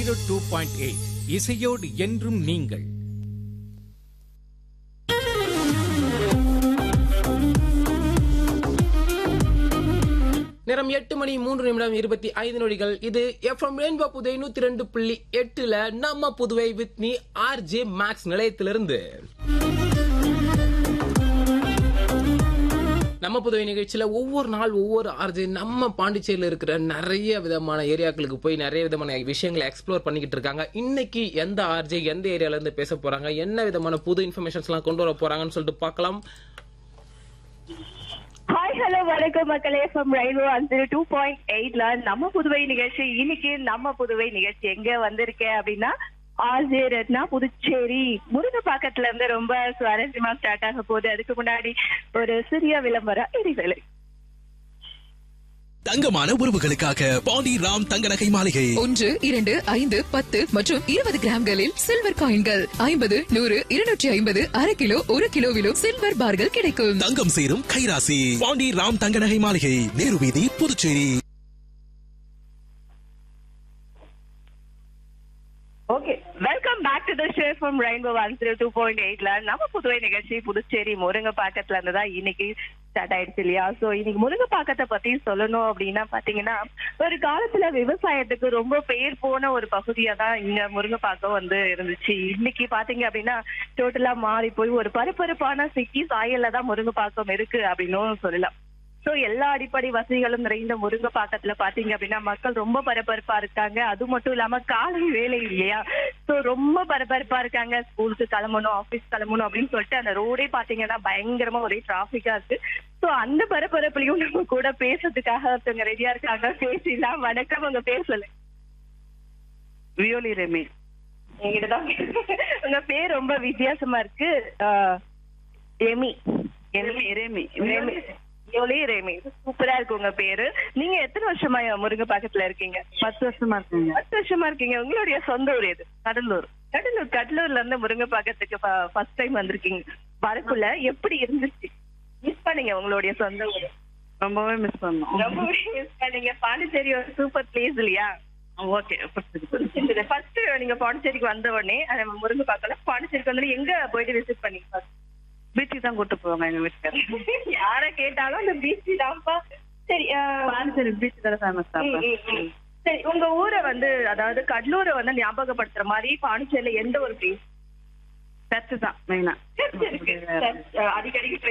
Zero two point eight இசையோடு என்றும் நீங்கள் நேரம் எட்டு மணி மூன்று நிமிடம் இருபத்தி ஐந்து நொடிகள் இது எஃப்எம் ரெயின்போ புதுவை நூத்தி ரெண்டு புள்ளி எட்டுல நம்ம Puduvai with me R J Max நிலையத்திலிருந்து நம்ம புதுவை நிகழ்ச்சியில ஒவ்வொரு நாள் ஒவ்வொரு ஆர்ஜே நம்ம பாண்டிச்சேரியில இருக்கிற நிறைய விதமான ஏரியாக்களுக்கு போய் நிறைய விதமான விஷயங்களை எக்ஸ்ப்ளோர் பண்ணிக்கிட்டு இருக்காங்க இன்னைக்கு எந்த ஆர்ஜே எந்த ஏரியால இருந்து பேச போறாங்க என்ன விதமான புது இன்ஃபர்மேஷன்ஸ் எல்லாம் கொண்டு வர போறாங்கன்னு சொல்லிட்டு பார்க்கலாம் ஹாய் ஹலோ வணக்கம் மக்களே ஃப்ரம் ரயில்வே அஞ்சல் டூ பாயிண்ட் எயிட்ல நம்ம புதுவை நிகழ்ச்சி இன்னைக்கு நம்ம புதுவை நிகழ்ச்சி எங்க வந்திருக்கேன் அப்படின்னா ஆர்ஜே ரத்னா புதுச்சேரி முருங்கப்பாக்கத்துல இருந்து ரொம்ப சுவாரஸ்யமா ஸ்டார்ட் ஆக போகுது அதுக்கு முன்னாடி ஒரு சிறிய விளம்பர இடைவேளை தங்கமான உறவுகளுக்காக பாண்டி ராம் தங்க நகை மாளிகை ஒன்று இரண்டு ஐந்து பத்து மற்றும் இருபது கிராம்களில் சில்வர் காயின்கள் ஐம்பது நூறு இருநூற்றி ஐம்பது அரை கிலோ ஒரு கிலோவிலும் சில்வர் பார்கள் கிடைக்கும் தங்கம் சேரும் கைராசி பாண்டி ராம் தங்க நகை மாளிகை நேரு வீதி Puducherry okay welcome back to the show from Rainbow one zero two point எயிட்ல நம்ம புதுவை நிகழ்ச்சி புதுச்சேரி முருங்கப்பாக்கத்துல இருந்து தான் இன்னைக்கு ஸ்டார்ட் ஆயிடுச்சு இல்லையா சோ இன்னைக்கு முருங்கப்பாக்கத்தை பத்தி சொல்லணும் அப்படின்னா பாத்தீங்கன்னா ஒரு காலத்துல விவசாயத்துக்கு ரொம்ப பேர் போன ஒரு பகுதியா தான் இங்க முருங்கப்பாக்கம் வந்து இருந்துச்சு இன்னைக்கு பாத்தீங்க அப்படின்னா டோட்டலா மாறி போய் ஒரு பரபரப்பான சிட்டி சாயல்ல தான் முருங்கப்பாக்கம் இருக்கு அப்படின்னும் சொல்லலாம் சோ எல்லா அடிப்படை வசதிகளும் நிறைந்த முருங்கப்பாக்கத்துல பாத்தீங்க அப்படின்னா மக்கள் ரொம்ப பரபரப்பா இருக்காங்க அது மட்டும் இல்லாம காலை வேலை இல்லையா சோ ரொம்ப பரபரப்பா இருக்காங்க ஸ்கூலுக்கு கிளம்பணும் ஆபீஸ் கிளம்பணும் அப்படின்னு சொல்லிட்டு அந்த ரோடே பாத்தீங்கன்னா பயங்கரமா ஒரே டிராபிக்கா இருக்கு சோ அந்த பரபரப்புலயும் நம்ம கூட பேசுறதுக்காக ஒருத்தவங்க ரெடியா இருக்காங்க பேசிடலாம் வணக்கம் உங்க பேர் சொல்லு வியோலி ரெமி என்கிட்டதான் உங்க பேர் ரொம்ப வித்தியாசமா இருக்கு ஆஹ், எமி ரெமி ரெமி ரேமி எவ்வளோ ரேமி சூப்பரா இருக்கு உங்க பேரு நீங்க எத்தனை வருஷமா முருங்க பாக்கத்துல இருக்கீங்க பத்து வருஷமா இருக்குங்க பத்து வருஷமா இருக்கீங்க உங்களுடைய சொந்த ஊர் எது கடலூர் கடலூர் கடலூர்ல இருந்து முருங்க பாக்கத்துக்கு ஃபர்ஸ்ட் டைம் வந்திருக்கீங்க வரக்குள்ள எப்படி இருந்துச்சு மிஸ் பண்ணீங்க உங்களுடைய சொந்த ஊர் ரொம்பவே மிஸ் பண்ணோம் ரொம்ப மிஸ் பண்ணீங்க பாண்டிச்சேரி ஒரு சூப்பர் பிளேஸ் இல்லையா ஓகே பிடிச்சிருந்தது ஃபர்ஸ்ட் நீங்க பாண்டிச்சேரிக்கு வந்த உடனே அந்த முருங்க பாக்கல பாண்டிச்சேரிக்கு வந்து எங்க போயிட்டு விசிட் பண்ணீங்க பீச்சுக்கு தான் கூட்டு போவாங்க எங்க வீட்டுக்காரர் யார கேட்டாலும் அந்த பீச் தான்ப்பா சரி ஆஹ், பாண்டிச்சேரி பீச் தானே ஃபேமஸ் தான் ம், ம், ம். சரி உங்க ஊரை வந்து அதாவது கடலூரை வந்து ஞாபகப்படுத்துற மாதிரி பாண்டிச்சேரியில எந்த ஒரு பிளேஸ் சர்ச்சு தான் மெயினா அடிக்கடி